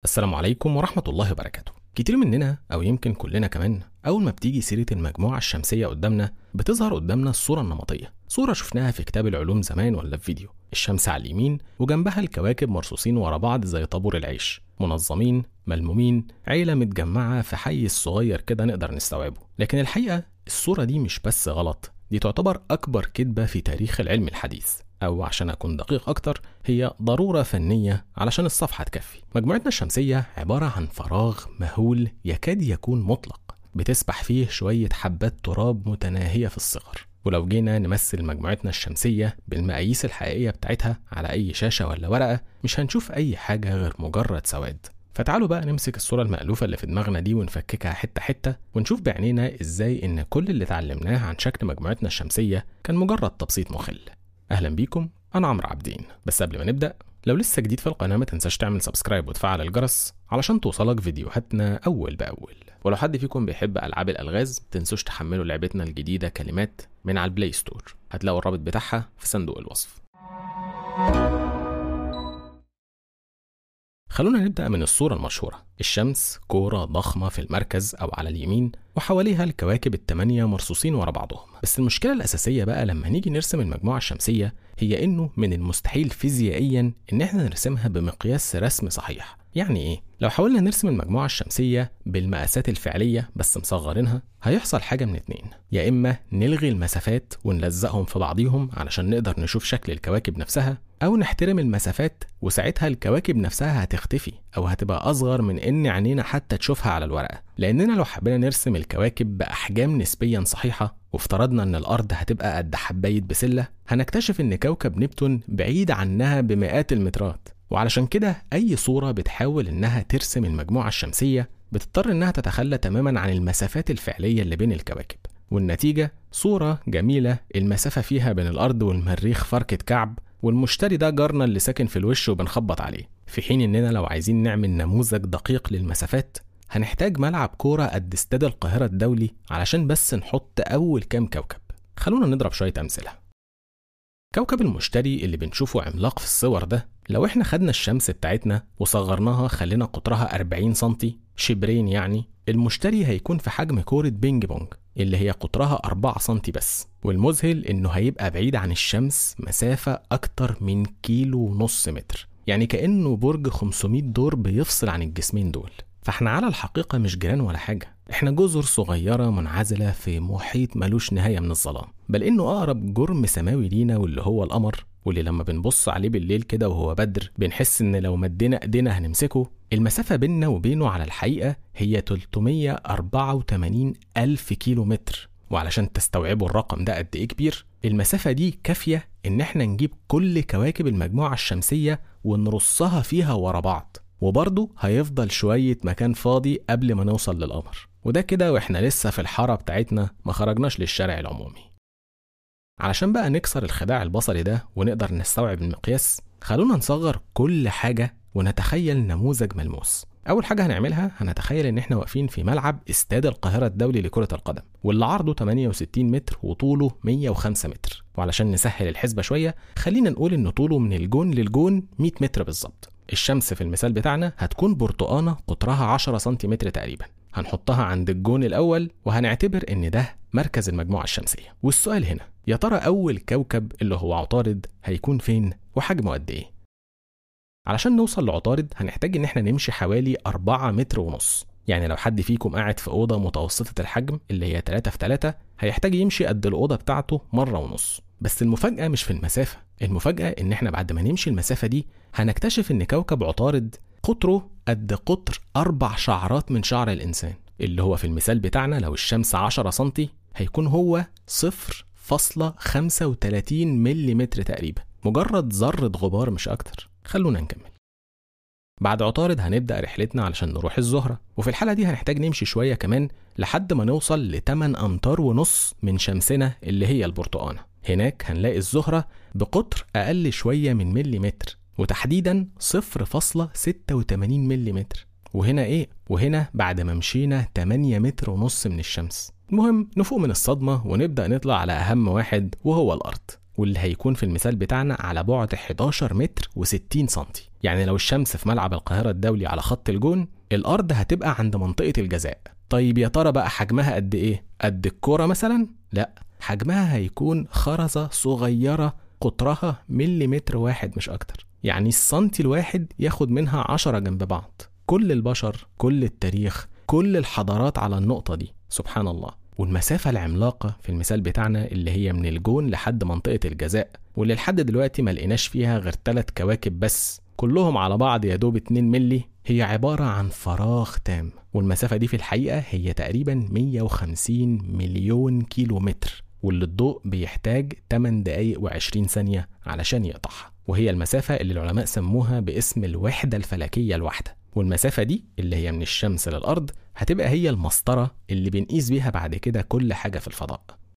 السلام عليكم ورحمة الله وبركاته كتير مننا أو يمكن كلنا كمان أول ما بتيجي سيرة المجموعة الشمسية قدامنا بتظهر قدامنا الصورة النمطية صورة شفناها في كتاب العلوم زمان ولا في فيديو الشمس على اليمين وجنبها الكواكب مرصوصين ورا بعض زي طابور العيش منظمين ملمومين عيلة متجمعة في حيز صغير كده نقدر نستوعبه لكن الحقيقة الصورة دي مش بس غلط دي تعتبر أكبر كذبة في تاريخ العلم الحديث أو عشان أكون دقيق أكتر هي ضرورة فنية علشان الصفحة تكفي مجموعتنا الشمسية عبارة عن فراغ مهول يكاد يكون مطلق بتسبح فيه شوية حبات تراب متناهية في الصغر ولو جينا نمثل مجموعتنا الشمسية بالمقاييس الحقيقية بتاعتها على أي شاشة ولا ورقة مش هنشوف أي حاجة غير مجرد سواد فتعالوا بقى نمسك الصورة المألوفة اللي في دماغنا دي ونفككها حتة حتة ونشوف بعينينا ازاي ان كل اللي اتعلمناه عن شكل مجموعتنا الشمسية كان مجرد تبسيط مخل أهلا بيكم أنا عمرو عابدين بس قبل ما نبدأ لو لسه جديد في القناة ما تنساش تعمل سبسكرايب وتفعل الجرس علشان توصلك فيديوهاتنا أول بأول ولو حد فيكم بيحب ألعاب الألغاز تنسوش تحملوا لعبتنا الجديدة كلمات من على البلاي ستور هتلاقوا الرابط بتاعها في صندوق الوصف خلونا نبدأ من الصورة المشهورة الشمس كورة ضخمة في المركز أو على اليمين وحواليها الكواكب التمانية مرصوصين ورا بعضهم بس المشكلة الأساسية بقى لما نيجي نرسم المجموعة الشمسية هي إنه من المستحيل فيزيائيا إن إحنا نرسمها بمقياس رسم صحيح يعني إيه؟ لو حاولنا نرسم المجموعة الشمسية بالمقاسات الفعلية بس مصغرينها هيحصل حاجة من اتنين يا إما نلغي المسافات ونلزقهم في بعضيهم علشان نقدر نشوف شكل الكواكب نفسها أو نحترم المسافات وساعتها الكواكب نفسها هتختفي أو هتبقى أصغر من إن عينينا حتى تشوفها على الورقة لأننا لو حبينا نرسم الكواكب بأحجام نسبيا صحيحة وافترضنا إن الأرض هتبقى قد حباية بسلة هنكتشف إن كوكب نبتون بعيد عنها بمئات المترات وعلشان كده أي صورة بتحاول إنها ترسم المجموعة الشمسية بتضطر إنها تتخلى تماما عن المسافات الفعلية اللي بين الكواكب والنتيجة صورة جميلة المسافة فيها بين الأرض والمريخ فركة كعب والمشتري ده جارنا اللي ساكن في الوش وبنخبط عليه في حين إننا لو عايزين نعمل نموذج دقيق للمسافات هنحتاج ملعب كورة قد استاد القاهرة الدولي علشان بس نحط أول كام كوكب خلونا نضرب شوية أمثلة كوكب المشتري اللي بنشوفه عملاق في الصور ده لو احنا خدنا الشمس بتاعتنا وصغرناها خلينا قطرها 40 سنتي شبرين يعني المشتري هيكون في حجم كورة بينج بونج اللي هي قطرها 4 سنتي بس والمذهل انه هيبقى بعيد عن الشمس مسافة اكتر من كيلو ونص متر يعني كأنه برج 500 دور بيفصل عن الجسمين دول فاحنا على الحقيقة مش جيران ولا حاجة احنا جزر صغيرة منعزلة في محيط ملوش نهاية من الظلام بل انه اقرب جرم سماوي لينا واللي هو القمر واللي لما بنبص عليه بالليل كده وهو بدر بنحس ان لو مدينا ايدينا هنمسكه المسافة بيننا وبينه على الحقيقة هي 384 ألف كيلو متر وعلشان تستوعبوا الرقم ده قد ايه كبير المسافة دي كافية ان احنا نجيب كل كواكب المجموعة الشمسية ونرصها فيها ورا بعض وبرضه هيفضل شوية مكان فاضي قبل ما نوصل للقمر وده كده واحنا لسه في الحارة بتاعتنا ما خرجناش للشارع العمومي علشان بقى نكسر الخداع البصري ده ونقدر نستوعب المقياس خلونا نصغر كل حاجة ونتخيل نموذج ملموس أول حاجة هنعملها هنتخيل إن إحنا واقفين في ملعب استاد القاهرة الدولي لكرة القدم واللي عرضه 68 متر وطوله 105 متر وعلشان نسهل الحسبة شوية خلينا نقول إن طوله من الجون للجون 100 متر بالظبط الشمس في المثال بتاعنا هتكون برتقانة قطرها 10 سنتيمتر تقريبا هنحطها عند الجون الأول وهنعتبر إن ده مركز المجموعة الشمسية والسؤال هنا يا ترى أول كوكب اللي هو عطارد هيكون فين وحجمه قد إيه؟ علشان نوصل لعطارد هنحتاج إن إحنا نمشي حوالي 4 متر ونص يعني لو حد فيكم قاعد في أوضة متوسطة الحجم اللي هي 3 في 3 هيحتاج يمشي قد الأوضة بتاعته مرة ونص بس المفاجأة مش في المسافة المفاجأة إن إحنا بعد ما نمشي المسافة دي هنكتشف إن كوكب عطارد قطره قد قطر أربع شعرات من شعر الإنسان اللي هو في المثال بتاعنا لو الشمس 10 سنتي هيكون هو 0.35 ملم تقريبا مجرد ذرة غبار مش أكتر خلونا نكمل بعد عطارد هنبدأ رحلتنا علشان نروح الزهرة وفي الحالة دي هنحتاج نمشي شوية كمان لحد ما نوصل ل 8 أمتار ونص من شمسنا اللي هي البرتقانة هناك هنلاقي الزهرة بقطر أقل شوية من مليمتر وتحديدا 0.86 ملم وهنا ايه وهنا بعد ما مشينا 8 متر ونص من الشمس المهم نفوق من الصدمة ونبدأ نطلع على أهم واحد وهو الأرض واللي هيكون في المثال بتاعنا على بعد 11 متر و60 سنتي يعني لو الشمس في ملعب القاهرة الدولي على خط الجون الأرض هتبقى عند منطقة الجزاء طيب يا ترى بقى حجمها قد إيه؟ قد الكرة مثلا؟ لا حجمها هيكون خرزة صغيرة قطرها مليمتر واحد مش أكتر يعني السنتي الواحد ياخد منها عشرة جنب بعض كل البشر كل التاريخ كل الحضارات على النقطة دي سبحان الله والمسافة العملاقة في المثال بتاعنا اللي هي من الجون لحد منطقة الجزاء واللي لحد دلوقتي ما لقيناش فيها غير ثلاث كواكب بس كلهم على بعض يا دوب 2 ملي هي عبارة عن فراغ تام والمسافة دي في الحقيقة هي تقريبا 150 مليون كيلو متر واللي الضوء بيحتاج 8 دقايق و20 ثانية علشان يقطعها وهي المسافة اللي العلماء سموها باسم الوحدة الفلكية الواحدة والمسافة دي اللي هي من الشمس للأرض هتبقى هي المسطرة اللي بنقيس بيها بعد كده كل حاجة في الفضاء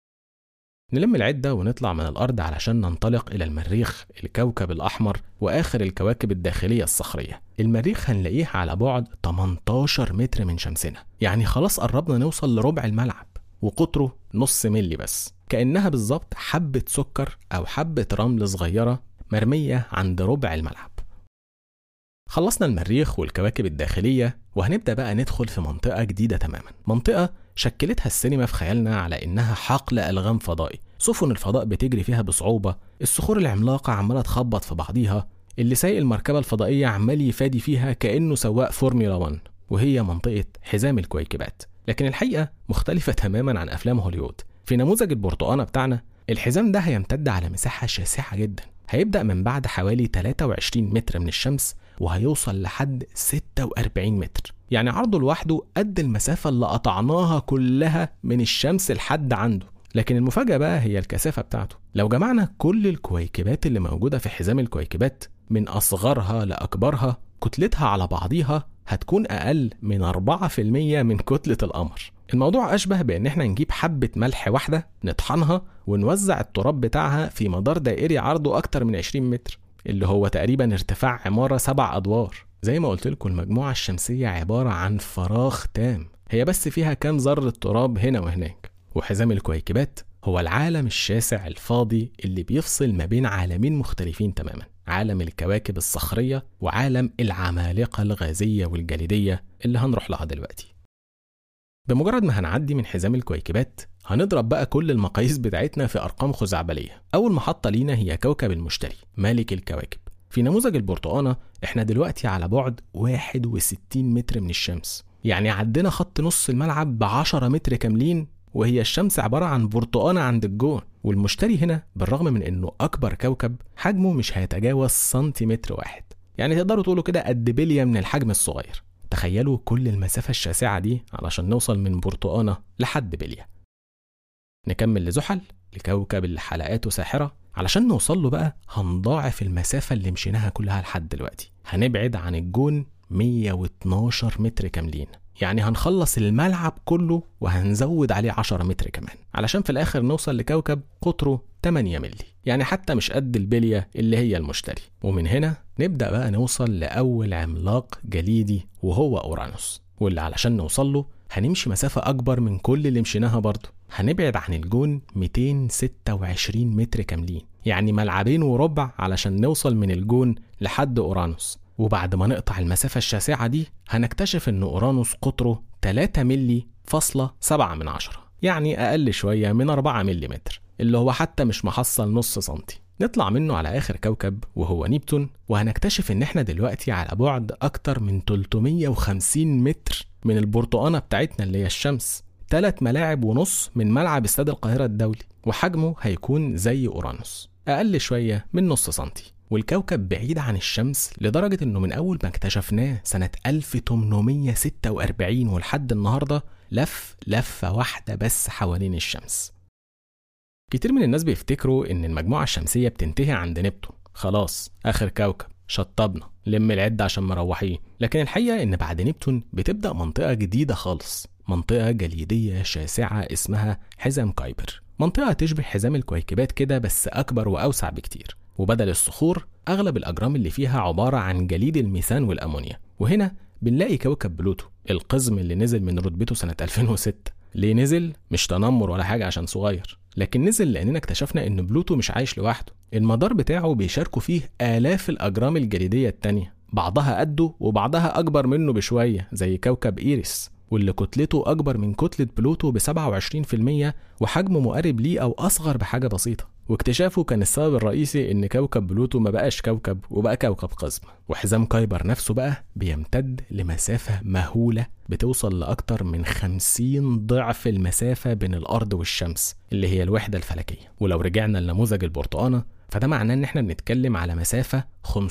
نلم العدة ونطلع من الأرض علشان ننطلق إلى المريخ الكوكب الأحمر وآخر الكواكب الداخلية الصخرية المريخ هنلاقيه على بعد 18 متر من شمسنا يعني خلاص قربنا نوصل لربع الملعب وقطره نص ملي بس كأنها بالظبط حبة سكر أو حبة رمل صغيرة مرمية عند ربع الملعب خلصنا المريخ والكواكب الداخلية وهنبدأ بقى ندخل في منطقة جديدة تماما منطقة شكلتها السينما في خيالنا على إنها حقل ألغام فضائي سفن الفضاء بتجري فيها بصعوبة الصخور العملاقة عمالة تخبط في بعضيها اللي سايق المركبة الفضائية عمال يفادي فيها كأنه سواق فورمولا 1 وهي منطقة حزام الكويكبات لكن الحقيقة مختلفة تماما عن أفلام هوليوود في نموذج البرتقانة بتاعنا الحزام ده هيمتد على مساحة شاسعة جدا هيبدأ من بعد حوالي 23 متر من الشمس وهيوصل لحد 46 متر يعني عرضه لوحده قد المسافة اللي قطعناها كلها من الشمس لحد عنده لكن المفاجأة بقى هي الكثافة بتاعته لو جمعنا كل الكويكبات اللي موجودة في حزام الكويكبات من أصغرها لأكبرها كتلتها على بعضيها هتكون أقل من 4% من كتلة القمر الموضوع أشبه بإن إحنا نجيب حبة ملح واحدة نطحنها ونوزع التراب بتاعها في مدار دائري عرضه أكتر من 20 متر اللي هو تقريبا ارتفاع عمارة سبع أدوار زي ما قلت لكم المجموعة الشمسية عبارة عن فراغ تام هي بس فيها كام ذرة تراب هنا وهناك وحزام الكويكبات هو العالم الشاسع الفاضي اللي بيفصل ما بين عالمين مختلفين تماما عالم الكواكب الصخرية وعالم العمالقة الغازية والجليدية اللي هنروح لها دلوقتي بمجرد ما هنعدي من حزام الكويكبات هنضرب بقى كل المقاييس بتاعتنا في أرقام خزعبلية أول محطة لينا هي كوكب المشتري مالك الكواكب في نموذج البرتقانة احنا دلوقتي على بعد 61 متر من الشمس يعني عدينا خط نص الملعب ب 10 متر كاملين وهي الشمس عبارة عن برتقانة عند الجون والمشتري هنا بالرغم من انه اكبر كوكب حجمه مش هيتجاوز سنتيمتر واحد يعني تقدروا تقولوا كده قد بلية من الحجم الصغير تخيلوا كل المسافة الشاسعة دي علشان نوصل من برتقانة لحد بلية نكمل لزحل لكوكب اللي حلقاته ساحرة علشان نوصل له بقى هنضاعف المسافة اللي مشيناها كلها لحد دلوقتي هنبعد عن الجون 112 متر كاملين يعني هنخلص الملعب كله وهنزود عليه 10 متر كمان علشان في الاخر نوصل لكوكب قطره 8 ملي يعني حتى مش قد البلية اللي هي المشتري ومن هنا نبدأ بقى نوصل لأول عملاق جليدي وهو أورانوس واللي علشان نوصل له هنمشي مسافة أكبر من كل اللي مشيناها برضه هنبعد عن الجون 226 متر كاملين يعني ملعبين وربع علشان نوصل من الجون لحد أورانوس وبعد ما نقطع المسافة الشاسعة دي هنكتشف إن أورانوس قطره 3 ملي فاصلة 7 من عشرة يعني أقل شوية من 4 ملي متر اللي هو حتى مش محصل نص سنتي نطلع منه على آخر كوكب وهو نيبتون وهنكتشف إن إحنا دلوقتي على بعد أكتر من 350 متر من البرتقانة بتاعتنا اللي هي الشمس ثلاث ملاعب ونص من ملعب استاد القاهرة الدولي وحجمه هيكون زي أورانوس أقل شوية من نص سنتي والكوكب بعيد عن الشمس لدرجة إنه من أول ما اكتشفناه سنة 1846 ولحد النهاردة لف لفة واحدة بس حوالين الشمس كتير من الناس بيفتكروا إن المجموعة الشمسية بتنتهي عند نبتون خلاص آخر كوكب شطبنا لم العدة عشان مروحين لكن الحقيقة إن بعد نبتون بتبدأ منطقة جديدة خالص منطقة جليدية شاسعة اسمها حزام كايبر منطقة تشبه حزام الكويكبات كده بس أكبر وأوسع بكتير وبدل الصخور أغلب الأجرام اللي فيها عبارة عن جليد الميثان والأمونيا وهنا بنلاقي كوكب بلوتو القزم اللي نزل من رتبته سنة 2006 ليه نزل مش تنمر ولا حاجه عشان صغير لكن نزل لاننا اكتشفنا ان بلوتو مش عايش لوحده المدار بتاعه بيشاركوا فيه آلاف الأجرام الجليدية التانية بعضها قده وبعضها أكبر منه بشوية زي كوكب إيريس واللي كتلته أكبر من كتلة بلوتو ب 27% وحجمه مقارب ليه أو أصغر بحاجة بسيطة واكتشافه كان السبب الرئيسي إن كوكب بلوتو ما بقاش كوكب وبقى كوكب قزم وحزام كايبر نفسه بقى بيمتد لمسافة مهولة بتوصل لأكتر من 50 ضعف المسافة بين الأرض والشمس اللي هي الوحدة الفلكية ولو رجعنا لنموذج البرتقانة فده معناه إن احنا بنتكلم على مسافة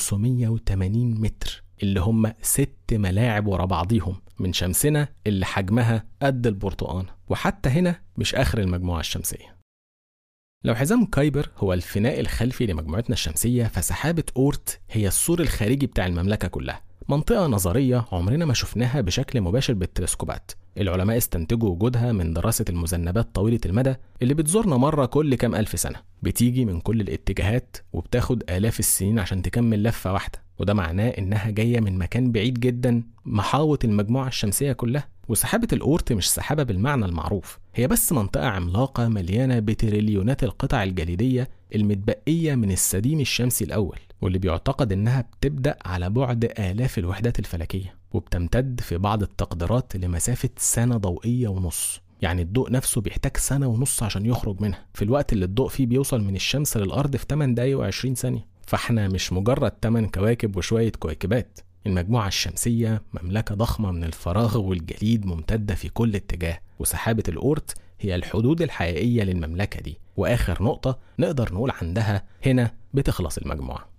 580 متر اللي هم ست ملاعب ورا بعضيهم من شمسنا اللي حجمها قد البرتقانة وحتى هنا مش آخر المجموعة الشمسية لو حزام كايبر هو الفناء الخلفي لمجموعتنا الشمسية فسحابة أورت هي السور الخارجي بتاع المملكة كلها منطقة نظرية عمرنا ما شفناها بشكل مباشر بالتلسكوبات العلماء استنتجوا وجودها من دراسة المذنبات طويلة المدى اللي بتزورنا مرة كل كام ألف سنة بتيجي من كل الاتجاهات وبتاخد آلاف السنين عشان تكمل لفة واحدة وده معناه إنها جاية من مكان بعيد جدا محاوط المجموعة الشمسية كلها وسحابة الأورت مش سحابة بالمعنى المعروف هي بس منطقة عملاقة مليانة بتريليونات القطع الجليدية المتبقية من السديم الشمسي الأول واللي بيعتقد إنها بتبدأ على بعد آلاف الوحدات الفلكية وبتمتد في بعض التقديرات لمسافة سنة ضوئية ونص يعني الضوء نفسه بيحتاج سنة ونص عشان يخرج منها في الوقت اللي الضوء فيه بيوصل من الشمس للأرض في 8 دقايق و20 ثانية فاحنا مش مجرد 8 كواكب وشوية كويكبات المجموعة الشمسية مملكة ضخمة من الفراغ والجليد ممتدة في كل اتجاه وسحابة الأورت هي الحدود الحقيقية للمملكة دي وآخر نقطة نقدر نقول عندها هنا بتخلص المجموعة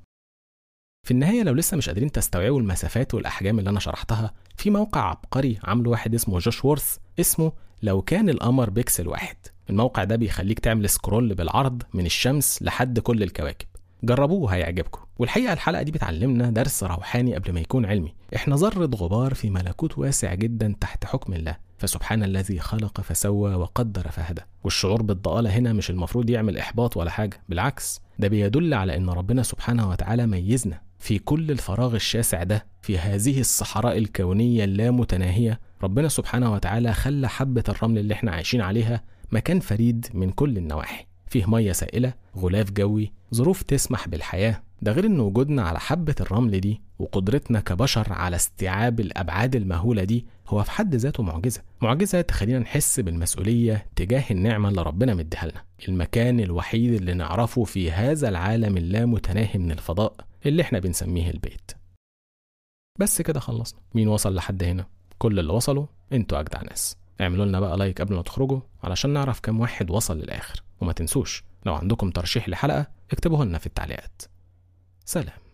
في النهاية لو لسه مش قادرين تستوعبوا المسافات والأحجام اللي أنا شرحتها في موقع عبقري عامله واحد اسمه جوش وورث اسمه لو كان القمر بيكسل واحد الموقع ده بيخليك تعمل سكرول بالعرض من الشمس لحد كل الكواكب جربوه هيعجبكم والحقيقة الحلقة دي بتعلمنا درس روحاني قبل ما يكون علمي احنا ذرة غبار في ملكوت واسع جدا تحت حكم الله فسبحان الذي خلق فسوى وقدر فهدى والشعور بالضآلة هنا مش المفروض يعمل إحباط ولا حاجة بالعكس ده بيدل على أن ربنا سبحانه وتعالى ميزنا في كل الفراغ الشاسع ده في هذه الصحراء الكونية اللامتناهية ربنا سبحانه وتعالى خلى حبة الرمل اللي احنا عايشين عليها مكان فريد من كل النواحي فيه مية سائلة غلاف جوي ظروف تسمح بالحياة ده غير ان وجودنا على حبة الرمل دي وقدرتنا كبشر على استيعاب الأبعاد المهولة دي هو في حد ذاته معجزة معجزة تخلينا نحس بالمسؤولية تجاه النعمة اللي ربنا مديها لنا المكان الوحيد اللي نعرفه في هذا العالم اللامتناهي من الفضاء اللي احنا بنسميه البيت بس كده خلصنا مين وصل لحد هنا كل اللي وصلوا انتوا أجدع ناس اعملوا لنا بقى لايك قبل ما تخرجوا علشان نعرف كم واحد وصل للآخر وما تنسوش لو عندكم ترشيح لحلقة اكتبوه لنا في التعليقات سلام